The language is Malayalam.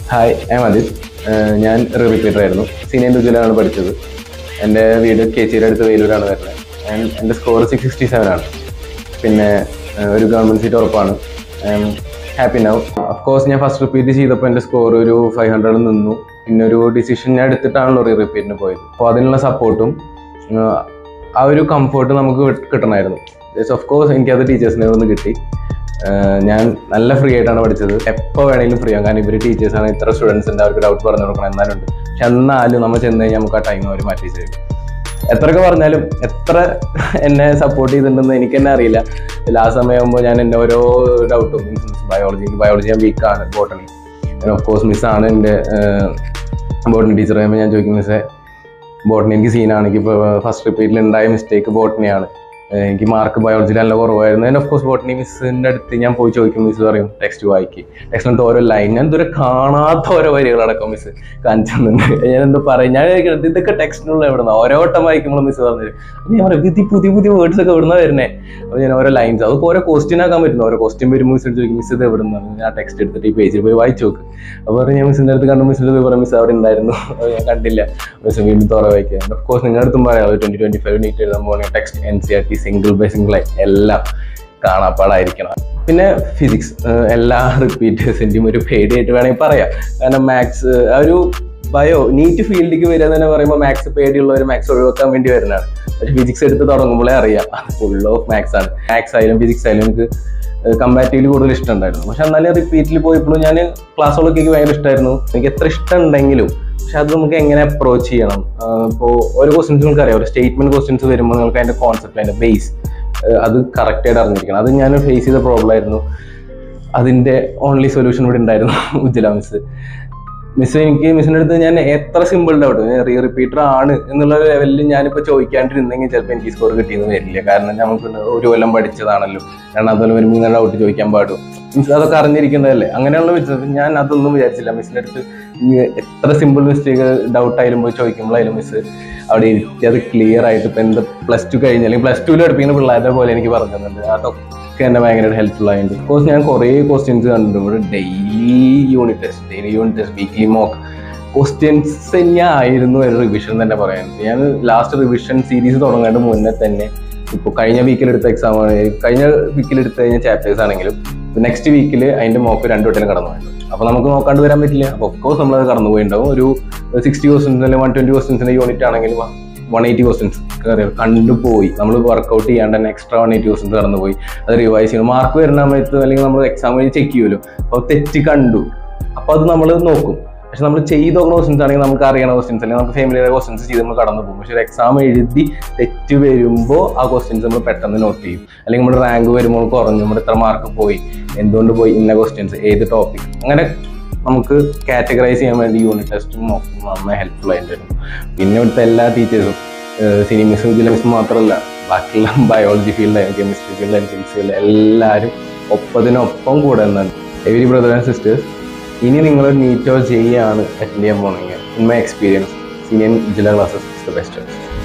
ഹായ് ഐ അജിത് ഞാൻ റിപ്പീറ്റർ ആയിരുന്നു സീനിയർ ഡിവിജനിലാണ് പഠിച്ചത് എൻ്റെ വീട് കേച്ചിയുടെ അടുത്ത് വേലൂരാണ് വരുന്നത് ആൻഡ് എൻ്റെ സ്കോർ സിക്സ് സിക്സ്റ്റി സെവൻ ആണ് പിന്നെ ഏഹ്, ഒരു ഗവൺമെൻറ് സീറ്റ് ഉറപ്പാണ് I am happy now course ഞാൻ ഫസ്റ്റ് റിപ്പീറ്റ് ചെയ്തപ്പോൾ എൻ്റെ സ്കോർ ഒരു ഫൈവ് ഹൺഡ്രഡ് നിന്നു പിന്നെ ഒരു ഡിസിഷൻ ഞാൻ എടുത്തിട്ടാണല്ലോ റീ റിപ്പീറ്റിന് പോയത് അപ്പോൾ അതിനുള്ള സപ്പോർട്ടും ആ ഒരു കംഫർട്ട് നമുക്ക് കിട്ട- കിട്ടണമായിരുന്നു ഓഫ് കോഴ്സ് എനിക്കത് ടീച്ചേഴ്സിനെ ഒന്ന് കിട്ടി ഏഹ് ഞാൻ നല്ല ഫ്രീ ആയിട്ടാണ് പഠിച്ചത് എപ്പോൾ വേണമെങ്കിലും ഫ്രീ ആകും കാരണം ഇവർ ടീച്ചേഴ്സാണ് ഇത്ര സ്റ്റുഡൻസ് ഉണ്ട് അവർക്ക് ഡൗട്ട് പറഞ്ഞു കൊടുക്കണം എന്നാലുണ്ട് പക്ഷെ എന്നാലും നമ്മൾ ചെന്ന് കഴിഞ്ഞാൽ നമുക്ക് ആ ടൈം അവർ മാറ്റി തരും എത്രയൊക്കെ പറഞ്ഞാലും എത്ര എന്നെ സപ്പോർട്ട് ചെയ്തിട്ടുണ്ടെന്ന് എനിക്ക് തന്നെ അറിയില്ല ലാസ്റ്റ് സമയമാകുമ്പോൾ ഞാൻ എൻ്റെ ഓരോ ഡൗട്ടും മീൻസ് ബയോളജി ബയോളജി ഞാൻ വീക്കാണ് ബോട്ടണി ഓഫ് കോഴ്സ് മിസ്സാണ് എൻ്റെ ബോട്ടണി ടീച്ചർ കഴിയുമ്പോൾ ഞാൻ ചോദിക്കും മിസ്സേ ബോട്ടണി എനിക്ക് സീനാണ് എനിക്കിപ്പോൾ ഫസ്റ്റ് റിപ്പീറ്റിൽ ഉണ്ടായ മിസ്റ്റേക്ക് ബോട്ടണിയാണ് ഏഹ് എനിക്ക് മാർക്ക് ബയോളജിയിൽ നല്ല കുറവായിരുന്നു ആൻഡ് ഓഫ് കോഴ്സ് ബോട്ടണി മിസ്സിൻ്റെ അടുത്ത് ഞാൻ പോയി ചോദിക്കും മിസ് പറയും ടെക്സ്റ്റ് വായിക്കി ടെക്സ്റ്റിനകത്ത് ഓരോ ലൈൻ ഞാൻ ഇതുവരെ കാണാത്ത ഓരോ വരികളടക്കം മിസ് കാണിച്ചു തന്നിട്ടുണ്ട് ഞാൻ എന്താ പറയും ഞാൻ ചോദിക്കുന്നത് ഇതൊക്കെ ടെക്സ്റ്റിനുള്ള എവിടുന്ന ഓരോ വട്ടം വായിക്കുമ്പോൾ മിസ് പറഞ്ഞു തരും അപ്പോൾ ഞാൻ പറയും ഇത് ഈ പുതിയ പുതിയ വേർഡ്സ് ഒക്കെ എവിടുന്ന വരുന്നേ അപ്പോൾ ഞാൻ ഓരോ ലൈൻസ് അതൊക്കെ ഓരോ ക്വസ്റ്റ്യൻ ആക്കാൻ പറ്റുന്നു ഓരോ ക്വസ്റ്റ്യൻ വരുമ്പോൾ മിസ് ചോദിക്കും മിസ് ഇത് എവിടുന്നാണ് ഞാൻ ടെക്സ്റ്റ് എടുത്തിട്ട് ഈ പേജിൽ പോയി വായിച്ചു നോക്ക് അപ്പോൾ പറയും ഞാൻ മിസ്സിൻ്റെ അടുത്ത് കണ്ടു മിസ്സിൻ്റെ പോയി പറയാം മിസ് അവിടെ ഉണ്ടായിരുന്നു അപ്പോൾ ഞാൻ കണ്ടില്ല മിസ് വീണ്ടും തുറ വായിക്കുക ഓഫ് കോഴ്സ് നിങ്ങളുടെ അടുത്തും പറയാം ട്വൻറ്റി ട്വൻറ്റി ഫൈവ് നീറ്റ് എഴുതാൻ പോകുകയാണെങ്കിൽ text N C R T single by single എല്ലാം കാണാപ്പാടായിരിക്കണം പിന്നെ ഫിസിക്സ് എല്ലാ റിപ്പീറ്റേഴ്സിൻ്റെയും ഒരു പേടിയായിട്ട് വേണമെങ്കിൽ പറയാം കാരണം മാത്സ് ആ ഒരു ബയോ നീറ്റ് ഫീൽഡിലേക്ക് വരിക എന്ന് തന്നെ പറയുമ്പോൾ മാത്സ് പേടിയുള്ളവർ മാത്സ് ഒഴിവാക്കാൻ വേണ്ടി വരുന്നതാണ് പക്ഷെ ഫിസിക്സ് എടുത്ത് തുടങ്ങുമ്പോഴേ അറിയാം ഫുൾ ഓഫ് മാത്സ് ആണ് മാത്സ് ആയാലും ഫിസിക്സ് ആയാലും എനിക്ക് കമ്പാരിറ്റീവ്ലി കൂടുതൽ ഇഷ്ടമുണ്ടായിരുന്നു പക്ഷെ എന്നാലും റിപ്പീറ്റിൽ പോയപ്പോഴും ഞാൻ ക്ലാസ്സുകളൊക്കെ എനിക്ക് ഭയങ്കര ഇഷ്ടമായിരുന്നു എനിക്ക് എത്ര ഇഷ്ടം ഉണ്ടെങ്കിലും പക്ഷെ അത് നമുക്ക് എങ്ങനെ അപ്രോച്ച് ചെയ്യണം ഇപ്പോൾ ഓരോ ക്വസ്റ്റ്യൻസ് നിങ്ങൾക്ക് അറിയാം ഒരു സ്റ്റേറ്റ്മെന്റ് ക്വസ്റ്റ്യൻസ് വരുമ്പോൾ നിങ്ങൾക്ക് അതിന്റെ കോൺസെപ്റ്റ് അതിന്റെ ബേസ് അത് കറക്റ്റായിട്ട് അറിഞ്ഞിരിക്കണം അത് ഞാൻ ഫേസ് ചെയ്ത പ്രോബ്ലം ആയിരുന്നു അതിന്റെ ഓൺലി സൊല്യൂഷൻ ഇവിടെ ഉണ്ടായിരുന്നു ഉജ്ജല മിസ് മിസ് എനിക്ക് മിസ്സിൻ്റെ അടുത്ത് ഞാൻ എത്ര സിമ്പിൾ ഡൗട്ട് റീ റിപ്പീറ്റർ ആണ് എന്നുള്ള ലെവലിൽ ഞാനിപ്പോൾ ചോദിക്കാണ്ടിരുന്നെങ്കിൽ ചിലപ്പോൾ എനിക്ക് സ്കോർ കിട്ടിയെന്ന് വരില്ല കാരണം നമുക്ക് ഒരു കൊല്ലം പഠിച്ചതാണല്ലോ കാരണം അതുപോലെ വരുമ്പോൾ ഇങ്ങനെ ഡൗട്ട് ചോദിക്കാൻ പാടും മീൻസ് അതൊക്കെ അറിഞ്ഞിരിക്കേണ്ടതല്ലേ അങ്ങനെയുള്ള മിസ് ഞാൻ അതൊന്നും വിചാരിച്ചില്ല മിസ്സിൻ്റെ അടുത്ത് ഇനി എത്ര സിമ്പിൾ മിസ്റ്റേക്ക് ഡൗട്ട് ആയാലും പോയി ചോദിക്കുമ്പോഴായാലും മിസ് അവിടെ ഇരുത്തി അത് ക്ലിയർ ആയിട്ട് ഇപ്പം എന്ത് പ്ലസ് ടു കഴിഞ്ഞ് അല്ലെങ്കിൽ പ്ലസ് ടുവിൽ പഠിപ്പിക്കുന്ന പിള്ളേരുടെ പോലെ എനിക്ക് പറഞ്ഞു തന്നിട്ടുണ്ട് അതൊക്കെ എന്നെ ഭയങ്കരമായിട്ട് ഹെൽപ്ഫുൾ ആയിട്ടുണ്ട് കോഴ്സ് ഞാൻ കുറേ ക്വസ്റ്റ്യൻസ് കണ്ടിട്ടുണ്ട് ഇവിടെ daily unit test daily unit test weekly mock questions തന്നെയായിരുന്നു ഒരു റിവിഷൻ തന്നെ പറയാൻ ഞാൻ ലാസ്റ്റ് റിവിഷൻ സീരീസ് തുടങ്ങേണ്ട മുന്നേ തന്നെ ഇപ്പോൾ കഴിഞ്ഞ വീക്കിൽ എടുത്ത എക്സാം ആണ് കഴിഞ്ഞ വീക്കിൽ എടുത്ത കഴിഞ്ഞ ചാപ്റ്റേഴ്സ് ആണെങ്കിലും നെക്സ്റ്റ് വീക്കിൽ അതിന്റെ മോക്ക് രണ്ടു വട്ടം കടന്നു പോയിട്ടുണ്ട് അപ്പോൾ നമുക്ക് നോക്കാണ്ട് വരാൻ പറ്റില്ല അപ്പോൾ ഓഫ്കോഴ്സ് നമ്മളത് കടന്നു പോയിണ്ടാവും ഒരു സിക്സ്റ്റി ക്വസ്റ്റൻസ് അല്ലെങ്കിൽ വൺ ട്വന്റി ക്വസ്റ്റൻസിന്റെ യൂണിറ്റ് ആണെങ്കിലും വൺ എയ്റ്റി ക്വസ്റ്റൻസ് കണ്ടുപോയി നമ്മൾ വർക്കൗട്ട് ചെയ്യാണ്ട് തന്നെ എക്സ്ട്രാ വൺ എയ്റ്റി ക്വസ്റ്റൻസ് കടന്നുപോയി അത് റിവൈസ് ചെയ്യണം മാർക്ക് വരുന്ന സമയത്ത് അല്ലെങ്കിൽ നമ്മൾ എക്സാം കഴിഞ്ഞ് ചെക്ക് ചെയ്യുമല്ലോ അപ്പോൾ തെറ്റ് കണ്ടു അപ്പോൾ അത് നമ്മൾ നോക്കും പക്ഷെ നമ്മൾ ചെയ്ത ക്വസ്റ്റൻസ് ആണെങ്കിൽ നമുക്ക് അറിയണ ക്വസ്റ്റൻസ് അല്ലെങ്കിൽ നമുക്ക് ഫാമിലിയുടെ ക്വസ്റ്റൻസ് ചെയ്ത് നമ്മൾ കടന്നു പോകും പക്ഷെ ഒരു എക്സാം എഴുതി തെറ്റ് വരുമ്പോൾ ആ ക്വസ്റ്റ്യൻസ് നമ്മൾ പെട്ടെന്ന് നോട്ട് ചെയ്യും അല്ലെങ്കിൽ നമ്മുടെ റാങ്ക് വരുമ്പോൾ കുറഞ്ഞു നമ്മുടെ ഇത്ര മാർക്ക് പോയി എന്തുകൊണ്ട് പോയി ഇന്ന ക്വസ്റ്റ്യൻസ് ഏത് ടോപ്പിക് അങ്ങനെ നമുക്ക് കാറ്റഗറൈസ് ചെയ്യാൻ വേണ്ടി യൂണിറ്റ് ടെസ്റ്റും നന്നായി ഹെൽപ്ഫുൾ ആയിട്ടായിരുന്നു പിന്നെ ഇവിടുത്തെ എല്ലാ ടീച്ചേഴ്സും സിനിമിസും വിജിലൻസും മാത്രമല്ല ബാക്കിയുള്ള ബയോളജി ഫീൽഡായാലും കെമിസ്ട്രി ഫീൽഡായാലും ഫിസിക്സ് ഫീൽഡ് എല്ലാവരും ഒപ്പത്തിനൊപ്പം കൂടെ നിന്നാണ് എവരി ബ്രദർ ആൻഡ് സിസ്റ്റേഴ്സ് ഇനി നിങ്ങൾ നീറ്റോ ചെയ്യാണ് അറ്റൻഡ് ചെയ്യാൻ പോകണമെങ്കിൽ ഇൻ മൈ എക്സ്പീരിയൻസ് സീനിയർ ജില്ലാ ക്ലാസ്സസ് ഇസ് ദ ബെസ്റ്റ്